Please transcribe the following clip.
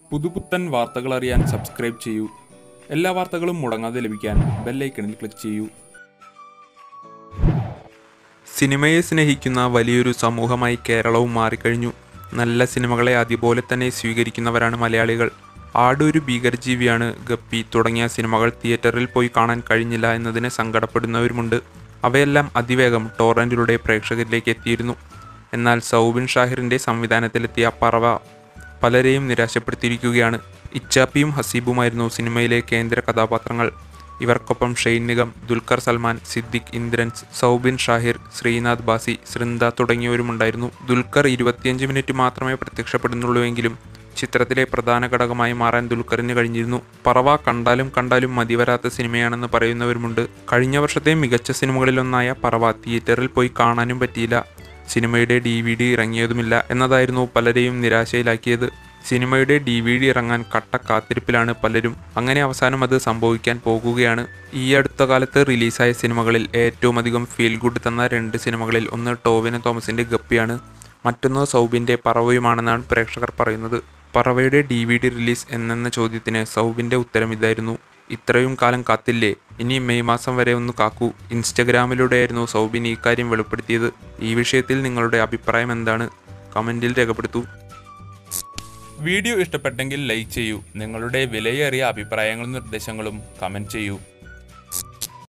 പുതുപുത്തൻ വാർത്തകൾ അറിയാൻ സബ്സ്ക്രൈബ് ചെയ്യൂ എല്ലാ വാർത്തകളും മുടങ്ങാതെ ലഭിക്കാൻ ബെല്ലൈക്കണിൽ ക്ലിക്ക് ചെയ്യൂ സിനിമയെ സ്നേഹിക്കുന്ന വലിയൊരു സമൂഹമായി കേരളവും മാറിക്കഴിഞ്ഞു നല്ല സിനിമകളെ അതുപോലെ തന്നെ സ്വീകരിക്കുന്നവരാണ് മലയാളികൾ ആടൊരു ഭീകരജീവിയാണ് ഗപ്പി തുടങ്ങിയ സിനിമകൾ തിയേറ്ററിൽ പോയി കാണാൻ കഴിഞ്ഞില്ല എന്നതിന് സങ്കടപ്പെടുന്നവരുമുണ്ട് അവയെല്ലാം അതിവേഗം ടോറൻറ്റിലൂടെ പ്രേക്ഷകരിലേക്ക് എത്തിയിരുന്നു എന്നാൽ സൗബിൻ ഷാഹിറിൻ്റെ സംവിധാനത്തിലെത്തിയ പറവ പലരെയും നിരാശപ്പെടുത്തിയിരിക്കുകയാണ് ഇച്ചാപ്പിയും ഹസീബുമായിരുന്നു സിനിമയിലെ കേന്ദ്ര കഥാപാത്രങ്ങൾ ഇവർക്കൊപ്പം ഷെയ്ൻ നിഗം ദുൽഖർ സൽമാൻ സിദ്ദിഖ് ഇന്ദ്രൻസ് സൗബിൻ ഷാഹിർ ശ്രീനാഥ് ബാസി സൃന്ദ തുടങ്ങിയവരുമുണ്ടായിരുന്നു ദുൽഖർ ഇരുപത്തിയഞ്ച് മിനിറ്റ് മാത്രമേ പ്രത്യക്ഷപ്പെടുന്നുള്ളൂവെങ്കിലും ചിത്രത്തിലെ പ്രധാന ഘടകമായി മാറാൻ ദുൽഖറിന് കഴിഞ്ഞിരുന്നു പറവ കണ്ടാലും കണ്ടാലും മതിവരാത്ത സിനിമയാണെന്ന് പറയുന്നവരുമുണ്ട് കഴിഞ്ഞ വർഷത്തെ മികച്ച സിനിമകളിലൊന്നായ പറവ തിയേറ്ററിൽ പോയി കാണാനും പറ്റിയില്ല സിനിമയുടെ ഡി വി ഡി ഇറങ്ങിയതുമില്ല എന്നതായിരുന്നു പലരെയും നിരാശയിലാക്കിയത് സിനിമയുടെ ഡി വി ഡി ഇറങ്ങാൻ കട്ട കാത്തിരിപ്പിലാണ് പലരും അങ്ങനെ അവസാനം അത് സംഭവിക്കാൻ പോകുകയാണ് ഈ അടുത്ത കാലത്ത് റിലീസായ സിനിമകളിൽ ഏറ്റവും അധികം ഫീൽ ഗുഡ് തന്ന രണ്ട് സിനിമകളിൽ ഒന്ന് ടോവിനോ തോമസിന്റെ ഗപ്പിയാണ് മറ്റൊന്ന് സൗബിന്റെ പറവയുമാണെന്നാണ് പ്രേക്ഷകർ പറയുന്നത് പറവയുടെ ഡി വി ഡി റിലീസ് എന്നെന്ന ചോദ്യത്തിന് സൗബിന്റെ ഉത്തരം ഇതായിരുന്നു ഇത്രയും കാലം കാത്തില്ലേ ഇനി മെയ് മാസം വരെ ഒന്ന് കാക്കൂ ഇൻസ്റ്റഗ്രാമിലൂടെയായിരുന്നു സൗബിൻ ഈ കാര്യം വെളിപ്പെടുത്തിയത് ഈ വിഷയത്തിൽ നിങ്ങളുടെ അഭിപ്രായം എന്താണ് കമൻറ്റിൽ രേഖപ്പെടുത്തൂ വീഡിയോ ഇഷ്ടപ്പെട്ടെങ്കിൽ ലൈക്ക് ചെയ്യൂ നിങ്ങളുടെ വിലയേറിയ അഭിപ്രായങ്ങളും നിർദ്ദേശങ്ങളും കമൻറ്റ് ചെയ്യൂ